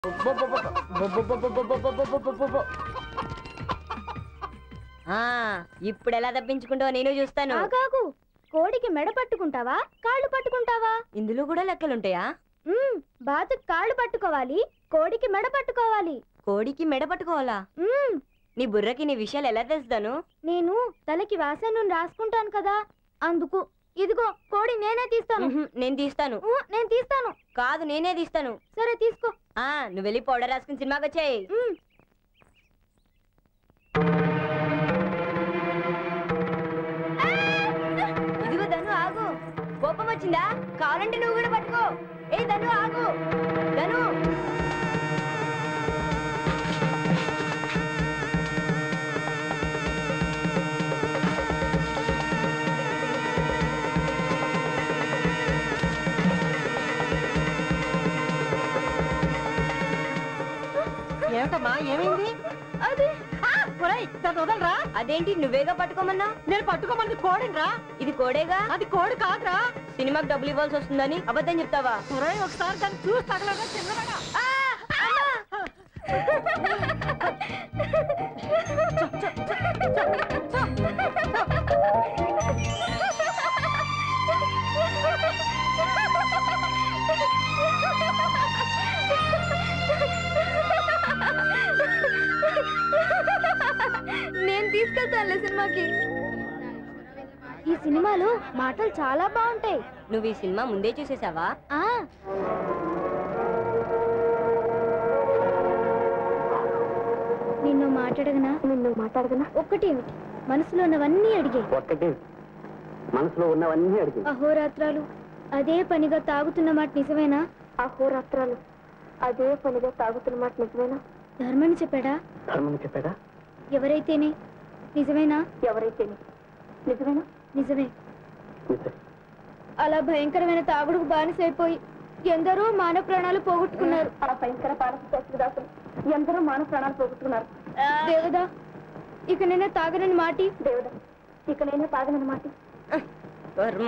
ఆ, ఇప్పుడు ఎలా తప్పించుకుంటావో నేను చూస్తాను ఆగాగు కోడికి మెడ పట్టుకుంటావా కాళ్ళు పట్టుకుంటావా ఇందులో కూడా లెక్కలుంటాయా మ్మ్, బాతుకు కాళ్ళు పట్టుకోవాలి కోడికి మెడ పట్టుకోవాలి కోడికి మెడ పట్టుకోవాలా మ్మ్, నీ బుర్రకి నీ విషయాలు ఎలా తెలుస్తాను నేను తలకి వాసన నూనె రాసుకుంటాను కదా అందుకు ఇదిగో కోడి నేనే తీస్తాను ఉహుం, నేను తీస్తాను ఊ, నేను తీస్తాను కాదు నేనే తీస్తాను సరే తీసుకో ఆ నువ్వు వెళ్ళి పౌడర్ రాసుకుని సినిమాకి వచ్చాయి మ్మ్. ఇదిగో ధను ఆగు కోపం వచ్చిందా కావాలంటే నువ్వు కూడా పట్టుకో ఏ ధను ఆగు ధను ఏమిటమ్మా ఏమైంది అది ఒరేయ్, దాన్ని వదలరా అదేంటి నువ్వేగా పట్టుకోమన్నా నేను పట్టుకోమంది కోడిరా ఇది కోడేగా అది కోడి కాదురా సినిమాకి డబ్బులు ఇవ్వాల్సి వస్తుందని అబద్ధం చెప్తావా ఒరేయ్, ఒకసారి దాన్ని చూసి తగలరా చిన్నగా నేను తీసుకెళ్తానులే సినిమాకి ఈ సినిమాలో మాటలు చాలా బాగుంటాయి నువ్వు ఈ సినిమా ముందే చూసేసావా ఆ నిన్ను మాట్లాడగనా నిన్ను మాట్లాడగనా ఒక్కటేమిటి మనసులో ఉన్నవన్నీ అడిగే ఒక్కటి మనసులో ఉన్నవన్నీ అడిగి అహోరాత్రాలు అదే పనిగా తాగుతున్న మాట నిజమేనా అహోరాత్రాలు అదే పనిగా తాగుతున్న మాట నిజమేనా ధర్మని చెప్పాడా ధర్మం చెప్పాడా ఎవరైతేనే నిజమేనా ఎవరైతేనే నిజమేనా నిజమే నిజం అలా భయంకరమైన తాగుడుకు బానిసైపోయి ఎందరో మానవ ప్రాణాలు పోగొట్టుకున్నారు ఆ భయంకర పాలసదాసులు ఎందరో మానవ ప్రాణాలు పోగొట్టుకున్నారు దేవుదా ఇక నేనే తాగనని మాటి దేవుడా ఇక నేనే తాగనని మాట వర్మ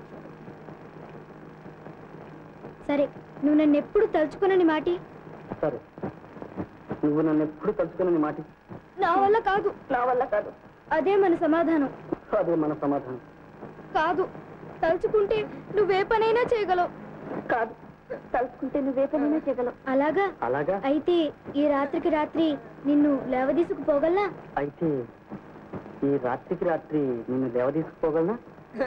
సరే నువ్వు నన్ను ఎప్పుడు తలుచుకునని మాటి సరే నువ్వు నన్ను ఎప్పుడు తలుచుకుని మాట నా వల్ల కాదు నా వల్ల కాదు అదే మన సమాధానం అదే మన సమాధానం కాదు తలుచుకుంటే నువ్వే పనైనా చేయగలవు కాదు తలుచుకుంటే నువ్వే పనైనా చేయగలవు అలాగా అలాగా అయితే ఈ రాత్రికి రాత్రి నిన్ను లేవదీసుకుపోగలనా అయితే ఈ రాత్రికి రాత్రి నిన్ను లేవదీసుకుపోగలనా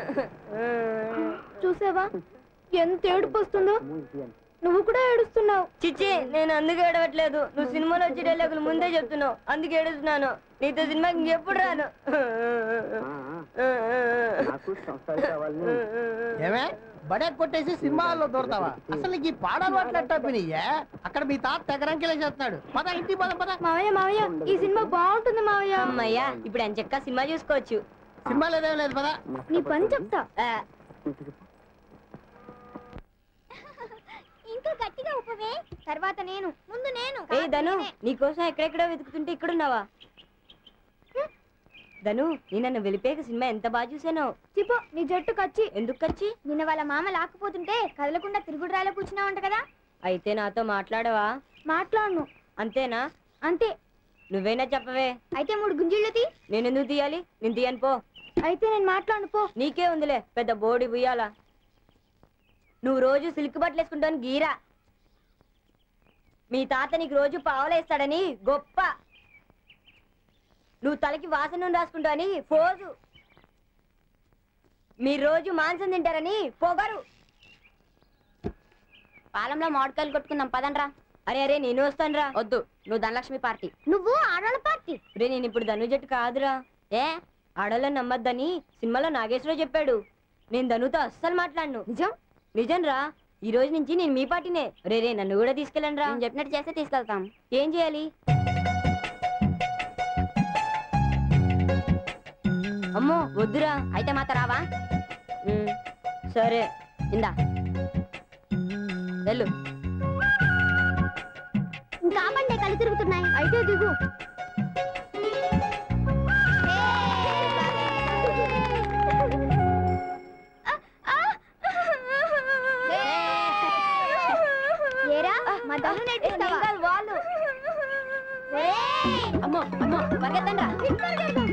చూసావా ఎంత ఏడుపు వస్తుందో అమ్మో, ఇది అని. నువ్వు కూడా ఏడుస్తున్నావు చిచ్చి నేను అందుకే ఏడవట్లేదు నువ్వు సినిమాలో వచ్చే డైలాగులు ముందే చెప్తున్నావు అందుకే ఏడుస్తున్నాను నీతో సినిమాకి ఇంకెప్పుడు రాను ఆ, ఆ, నాకు సంసారం కావాలని ఏమే బడే కొట్టేసి సినిమా హాల్లో దూరతావా అసలు నీకు ఈ పాడాలు అట్లా పినియే అక్కడ మీ తాత తెగరంకిలే చేస్తున్నాడు పద ఇంటికి పద పద మావయ్య మావయ్య ఈ సినిమా బాగుంటుంది మావయ్య అమ్మయ్యా ఇప్పుడు ఎంచక్క సినిమా చూసుకోవచ్చు సినిమా లేదేం లేదు పద నీ పని చెప్తా ఆ, ఇంకా గట్టిగా ఉప్పవే తర్వాత నేను ముందు నేను ఏ ధను నీకోసం ఎక్కడెక్కడో వెతుకుతుంటే ఇక్కడున్నావా ధను నేను నన్ను వెళ్ళిపోయాక సినిమా ఎంత బాగా చూసానో చిపో నీ జట్టు కచ్చి ఎందుకు వచ్చి నిన్న వాళ్ళ మామ లాక్కుపోతుంటే కదలకుండా తిరుగుడు రాయిలో కూర్చున్నావంట కదా అయితే నాతో మాట్లాడవా మాట్లాడను అంతేనా అంతే నువ్వేనా చెప్పవే అయితే మూడు గుంజిళ్ళు తీ నేను ఎందుకు తీయాలి నేను తీయను పో అయితే నేను మాట్లాడను పో నీకే ఉందిలే పెద్ద బోడి ఉయ్యాల నువ్వు రోజు సిల్క్ బట్టలు వేసుకుంటాను గీరా మీ తాత నీకు రోజు పావలేస్తాడని గొప్ప నువ్వు తలకి వాసన నూనె రాసుకుంటావని ఫోజు మీరు రోజు మాంసం తింటారని పొగరు పాలంలో మామిడికాయలు కొట్టుకుందాం పదండ్రా అరే అరే నేను వస్తానురా వద్దు నువ్వు ధనలక్ష్మి పార్టీ నువ్వు ఆడవాళ్ళ పార్టీ రే నేను ఇప్పుడు ధను జట్టు కాదురా ఏ ఆడోళ్ళని నమ్మద్దని సినిమాలో నాగేశ్వరరావు చెప్పాడు నేను ధనుతో అస్సలు మాట్లాడను నిజం నిజం రా ఈ రోజు నుంచి నేను మీ పార్టీనే రే రే నన్ను కూడా తీసుకెళ్ళండి రా చెప్పినట్టు చేస్తే తీసుకెళ్తాం ఏం చేయాలి అమ్మో వద్దురా అయితే మాత రావా ఉమ్, సరే ఇందా వెళ్ళు ఇంకా బండే కళ్ళు తిరుగుతున్నాయి అయితే దిగు ఏరా మా దమ్ము నెట్టిస్తావా అమ్మో అమ్మో పరిగెత్తండి రా